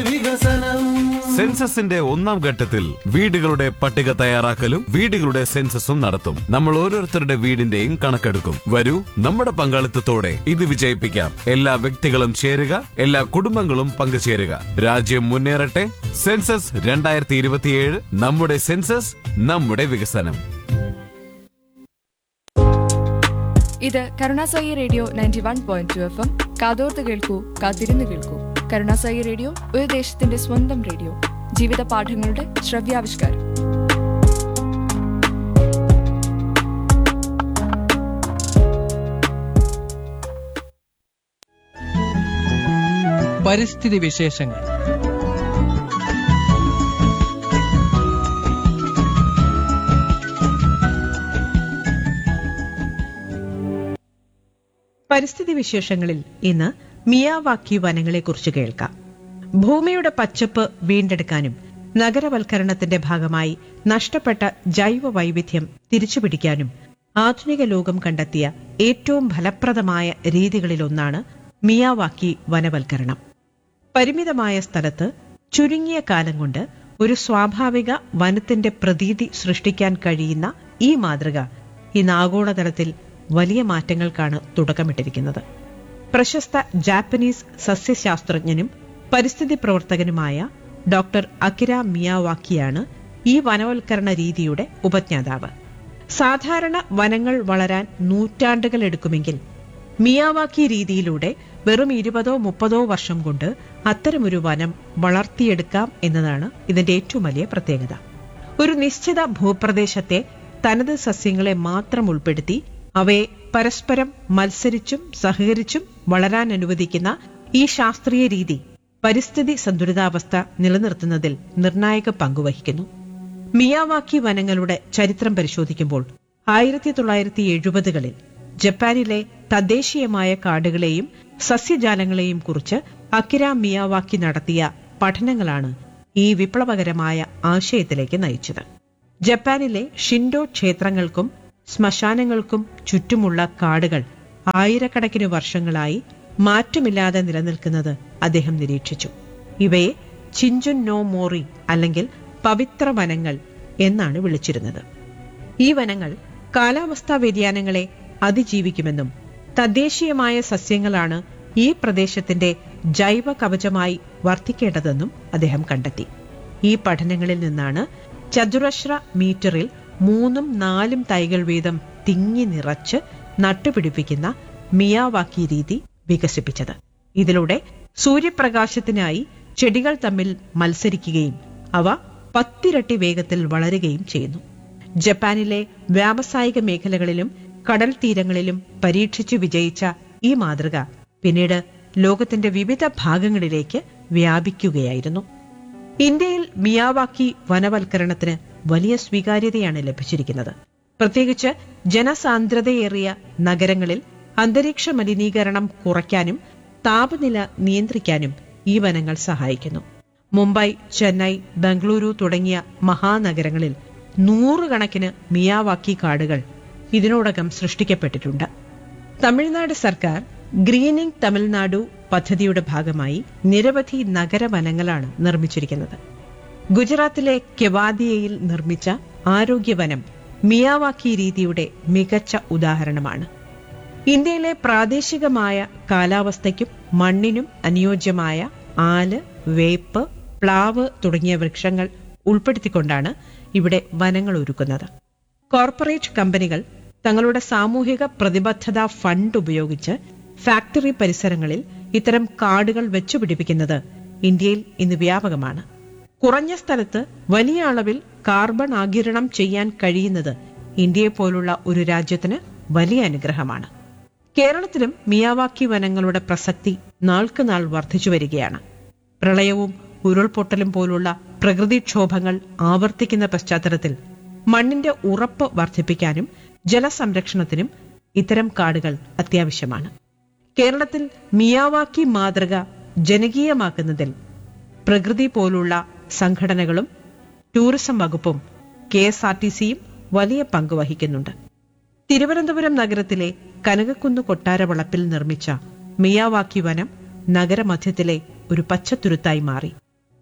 വികസനം സെൻസസിന്റെ ഒന്നാം ഘട്ടത്തിൽ വീടുകളുടെ പട്ടിക തയ്യാറാക്കലും വീടുകളുടെ സെൻസസും നടത്തും നമ്മൾ ഓരോരുത്തരുടെ വീടിന്റെയും കണക്കെടുക്കും വരൂ നമ്മുടെ പങ്കാളിത്തത്തോടെ ഇത് വിജയിപ്പിക്കാം എല്ലാ വ്യക്തികളും ചേരുക എല്ലാ കുടുംബങ്ങളും പങ്കുചേരുക രാജ്യം മുന്നേറട്ടെ സെൻസസ് രണ്ടായിരത്തി ഇരുപത്തിയേഴ് നമ്മുടെ സെൻസസ് നമ്മുടെ വികസനം ഇത് Karunasai radio ninety one point two F M കാതോർത്ത് കേൾക്കൂ കാത്തിരുന്ന് കേൾക്കൂ കരുണാസായി റേഡിയോ ഒരു ദേശത്തിന്റെ സ്വന്തം റേഡിയോ ജീവിത പാഠങ്ങളുടെ ശ്രവ്യാവിഷ്കാരം പരിസ്ഥിതി വിശേഷങ്ങൾ പരിസ്ഥിതി വിശേഷങ്ങളിൽ ഇന്ന് മിയാവാക്കി വനങ്ങളെക്കുറിച്ച് കേൾക്കാം ഭൂമിയുടെ പച്ചപ്പ് വീണ്ടെടുക്കാനും നഗരവൽക്കരണത്തിന്റെ ഭാഗമായി നഷ്ടപ്പെട്ട ജൈവ വൈവിധ്യം തിരിച്ചുപിടിക്കാനും ആധുനിക ലോകം കണ്ടെത്തിയ ഏറ്റവും ഫലപ്രദമായ രീതികളിലൊന്നാണ് മിയാവാക്കി വനവൽക്കരണം പരിമിതമായ സ്ഥലത്ത് ചുരുങ്ങിയ കാലം കൊണ്ട് ഒരു സ്വാഭാവിക വനത്തിന്റെ പ്രതീതി സൃഷ്ടിക്കാൻ കഴിയുന്ന ഈ മാതൃക ഇന്ന് ആഗോളതലത്തിൽ വലിയ മാറ്റങ്ങൾക്കാണ് തുടക്കമിട്ടിരിക്കുന്നത് പ്രശസ്ത ജാപ്പനീസ് സസ്യശാസ്ത്രജ്ഞനും പരിസ്ഥിതി പ്രവർത്തകനുമായ ഡോക്ടർ അകിര മിയാവാക്കിയാണ് ഈ വനവൽക്കരണ രീതിയുടെ ഉപജ്ഞാതാവ് സാധാരണ വനങ്ങൾ വളരാൻ നൂറ്റാണ്ടുകൾ എടുക്കുമെങ്കിൽ മിയാവാക്കി രീതിയിലൂടെ വെറും ഇരുപതോ മുപ്പതോ വർഷം കൊണ്ട് അത്തരമൊരു വനം വളർത്തിയെടുക്കാം എന്നതാണ് ഇതിന്റെ ഏറ്റവും വലിയ പ്രത്യേകത ഒരു നിശ്ചിത ഭൂപ്രദേശത്തെ തനത് സസ്യങ്ങളെ മാത്രം ഉൾപ്പെടുത്തി അവയെ പരസ്പരം മത്സരിച്ചും സഹകരിച്ചും വളരാൻ അനുവദിക്കുന്ന ഈ ശാസ്ത്രീയ രീതി പരിസ്ഥിതി സന്തുലിതാവസ്ഥ നിലനിർത്തുന്നതിൽ നിർണായക പങ്കുവഹിക്കുന്നു മിയാവാക്കി വനങ്ങളുടെ ചരിത്രം പരിശോധിക്കുമ്പോൾ ആയിരത്തി തൊള്ളായിരത്തി എഴുപതുകളിൽ ജപ്പാനിലെ തദ്ദേശീയമായ കാടുകളെയും സസ്യജാലങ്ങളെയും കുറിച്ച് അക്കിര മിയാവാക്കി നടത്തിയ പഠനങ്ങളാണ് ഈ വിപ്ലവകരമായ ആശയത്തിലേക്ക് നയിച്ചത് ജപ്പാനിലെ ഷിൻഡോ ക്ഷേത്രങ്ങൾക്കും ശ്മശാനങ്ങൾക്കും ചുറ്റുമുള്ള കാടുകൾ ആയിരക്കണക്കിന് വർഷങ്ങളായി മാറ്റമില്ലാതെ നിലനിൽക്കുന്നത് അദ്ദേഹം നിരീക്ഷിച്ചു ഇവയെ ചിഞ്ചുൻ നോ മോറി അല്ലെങ്കിൽ പവിത്ര വനങ്ങൾ എന്നാണ് വിളിച്ചിരുന്നത് ഈ വനങ്ങൾ കാലാവസ്ഥാ വ്യതിയാനങ്ങളെ അതിജീവിക്കുമെന്നും തദ്ദേശീയമായ സസ്യങ്ങളാണ് ഈ പ്രദേശത്തിന്റെ ജൈവ കവചമായി വർദ്ധിക്കേണ്ടതെന്നും അദ്ദേഹം കണ്ടെത്തി ഈ പഠനങ്ങളിൽ നിന്നാണ് ചതുരശ്ര മീറ്ററിൽ മൂന്നും നാലും തൈകൾ വീതം തിങ്ങി നിറച്ച് നട്ടുപിടിപ്പിക്കുന്ന മിയാവാക്കി രീതി വികസിപ്പിച്ചത് ഇതിലൂടെ സൂര്യപ്രകാശത്തിനായി ചെടികൾ തമ്മിൽ മത്സരിക്കുകയും അവ പത്തിരട്ടി വേഗത്തിൽ വളരുകയും ചെയ്യുന്നു ജപ്പാനിലെ വ്യാവസായിക മേഖലകളിലും കടൽ തീരങ്ങളിലും പരീക്ഷിച്ചു വിജയിച്ച ഈ മാതൃക പിന്നീട് ലോകത്തിന്റെ വിവിധ ഭാഗങ്ങളിലേക്ക് വ്യാപിക്കുകയായിരുന്നു ഇന്ത്യയിൽ മിയാവാക്കി വനവൽക്കരണത്തിന് വലിയ സ്വീകാര്യതയാണ് ലഭിച്ചിരിക്കുന്നത് പ്രത്യേകിച്ച് ജനസാന്ദ്രതയേറിയ നഗരങ്ങളിൽ അന്തരീക്ഷ മലിനീകരണം കുറയ്ക്കാനും താപനില നിയന്ത്രിക്കാനും ഈ വനങ്ങൾ സഹായിക്കുന്നു മുംബൈ ചെന്നൈ ബംഗളൂരു തുടങ്ങിയ മഹാനഗരങ്ങളിൽ നൂറുകണക്കിന് മിയാവാക്കി കാടുകൾ ഇതിനോടകം സൃഷ്ടിക്കപ്പെട്ടിട്ടുണ്ട് തമിഴ്നാട് സർക്കാർ ഗ്രീനിംഗ് തമിഴ്നാടു പദ്ധതിയുടെ ഭാഗമായി നിരവധി നഗരവനങ്ങളാണ് നിർമ്മിച്ചിരിക്കുന്നത് ഗുജറാത്തിലെ കെവാദിയയിൽ നിർമ്മിച്ച ആരോഗ്യവനം മിയാവാക്കി രീതിയുടെ മികച്ച ഉദാഹരണമാണ് ഇന്ത്യയിലെ പ്രാദേശികമായ കാലാവസ്ഥയ്ക്കും മണ്ണിനും അനുയോജ്യമായ ആല് വേപ്പ് പ്ലാവ് തുടങ്ങിയ വൃക്ഷങ്ങൾ ഉൾപ്പെടുത്തിക്കൊണ്ടാണ് ഇവിടെ വനങ്ങൾ ഒരുക്കുന്നത് കോർപ്പറേറ്റ് കമ്പനികൾ തങ്ങളുടെ സാമൂഹിക പ്രതിബദ്ധതാ ഫണ്ട് ഉപയോഗിച്ച് ഫാക്ടറി പരിസരങ്ങളിൽ ഇത്തരം കാടുകൾ വെച്ചുപിടിപ്പിക്കുന്നത് ഇന്ത്യയിൽ ഇന്ന് വ്യാപകമാണ് കുറഞ്ഞ സ്ഥലത്ത് വലിയ അളവിൽ കാർബൺ ആഗിരണം ചെയ്യാൻ കഴിയുന്നത് ഇന്ത്യയെ പോലുള്ള ഒരു രാജ്യത്തിന് വലിയ അനുഗ്രഹമാണ് കേരളത്തിലും മിയാവാക്കി വനങ്ങളുടെ പ്രസക്തി നാൾക്ക് നാൾ വർദ്ധിച്ചു വരികയാണ് പ്രളയവും ഉരുൾപൊട്ടലും പോലുള്ള പ്രകൃതിക്ഷോഭങ്ങൾ ആവർത്തിക്കുന്ന പശ്ചാത്തലത്തിൽ മണ്ണിന്റെ ഉറപ്പ് വർദ്ധിപ്പിക്കാനും ജലസംരക്ഷണത്തിനും ഇത്തരം കാടുകൾ അത്യാവശ്യമാണ് കേരളത്തിൽ മിയാവാക്കി മാതൃക ജനകീയമാക്കുന്നതിൽ പ്രകൃതി പോലുള്ള സംഘടനകളും ടൂറിസം വകുപ്പും കെ എസ് ആർ ടി സിയും വലിയ പങ്ക് വഹിക്കുന്നുണ്ട് തിരുവനന്തപുരം നഗരത്തിലെ കനകക്കുന്ന് കൊട്ടാരവളപ്പിൽ നിർമ്മിച്ച മിയാവാക്കി വനം നഗരമധ്യത്തിലെ ഒരു പച്ചത്തുരുത്തായി മാറി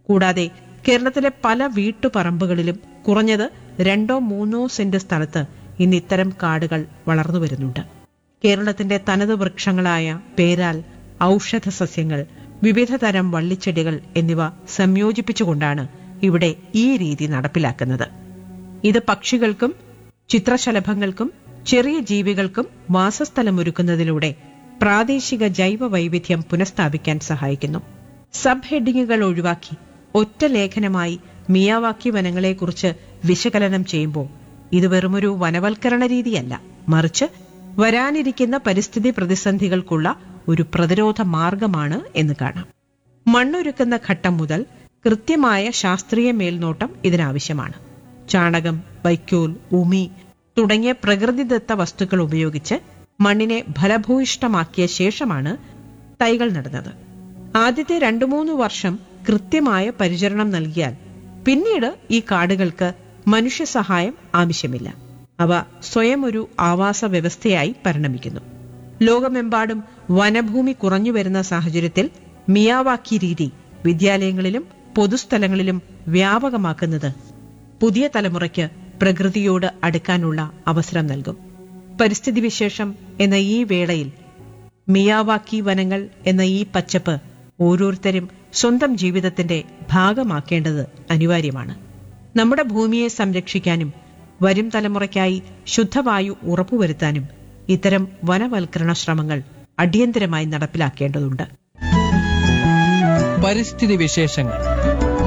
കൂടാതെ കേരളത്തിലെ പല വീട്ടുപറമ്പുകളിലും കുറഞ്ഞത് രണ്ടോ മൂന്നോ സെന്റ് സ്ഥലത്ത് ഇന്ന് ഇത്തരം കാടുകൾ വളർന്നു വരുന്നുണ്ട് കേരളത്തിന്റെ തനത് വൃക്ഷങ്ങളായ പേരാൽ ഔഷധ സസ്യങ്ങൾ വിവിധ തരം വള്ളിച്ചെടികൾ എന്നിവ സംയോജിപ്പിച്ചുകൊണ്ടാണ് ഇവിടെ ഈ രീതി നടപ്പിലാക്കുന്നത് ഇത് പക്ഷികൾക്കും ചിത്രശലഭങ്ങൾക്കും ചെറിയ ജീവികൾക്കും വാസസ്ഥലമൊരുക്കുന്നതിലൂടെ പ്രാദേശിക ജൈവ വൈവിധ്യം പുനഃസ്ഥാപിക്കാൻ സഹായിക്കുന്നു സബ് ഹെഡിങ്ങുകൾ ഒഴിവാക്കി ഒറ്റ ലേഖനമായി മിയാവാക്കി വനങ്ങളെക്കുറിച്ച് വിശകലനം ചെയ്യുമ്പോൾ ഇത് വെറുമൊരു വനവൽക്കരണ രീതിയല്ല മറിച്ച് വരാനിരിക്കുന്ന പരിസ്ഥിതി പ്രതിസന്ധികൾക്കുള്ള ഒരു പ്രതിരോധ മാർഗമാണ് എന്ന് കാണാം മണ്ണൊരുക്കുന്ന ഘട്ടം മുതൽ കൃത്യമായ ശാസ്ത്രീയ മേൽനോട്ടം ഇതിനാവശ്യമാണ് ചാണകം വൈക്കോൽ ഉമി തുടങ്ങിയ പ്രകൃതിദത്ത വസ്തുക്കൾ ഉപയോഗിച്ച് മണ്ണിനെ ഫലഭൂയിഷ്ടമാക്കിയ ശേഷമാണ് തൈകൾ നടുന്നത് ആദ്യത്തെ രണ്ടു മൂന്ന് വർഷം കൃത്യമായ പരിചരണം നൽകിയാൽ പിന്നീട് ഈ കാടുകൾക്ക് മനുഷ്യ സഹായം ആവശ്യമില്ല അവ സ്വയം ഒരു ആവാസ വ്യവസ്ഥയായി പരിണമിക്കുന്നു ലോകമെമ്പാടും വനഭൂമി കുറഞ്ഞു വരുന്ന സാഹചര്യത്തിൽ മിയാവാക്കി രീതി വിദ്യാലയങ്ങളിലും പൊതുസ്ഥലങ്ങളിലും വ്യാപകമാക്കുന്നത് പുതിയ തലമുറയ്ക്ക് പ്രകൃതിയോട് അടുക്കാനുള്ള അവസരം നൽകും പരിസ്ഥിതി വിശേഷം എന്ന ഈ വേളയിൽ മിയാവാക്കി വനങ്ങൾ എന്ന ഈ പച്ചപ്പ് ഓരോരുത്തരും സ്വന്തം ജീവിതത്തിന്റെ ഭാഗമാക്കേണ്ടത് അനിവാര്യമാണ് നമ്മുടെ ഭൂമിയെ സംരക്ഷിക്കാനും വരും തലമുറയ്ക്കായി ശുദ്ധവായു ഉറപ്പുവരുത്താനും ഇത്തരം വനവൽക്കരണ ശ്രമങ്ങൾ അടിയന്തരമായി നടപ്പിലാക്കേണ്ടതുണ്ട് പരിസ്ഥിതി വിശേഷങ്ങൾ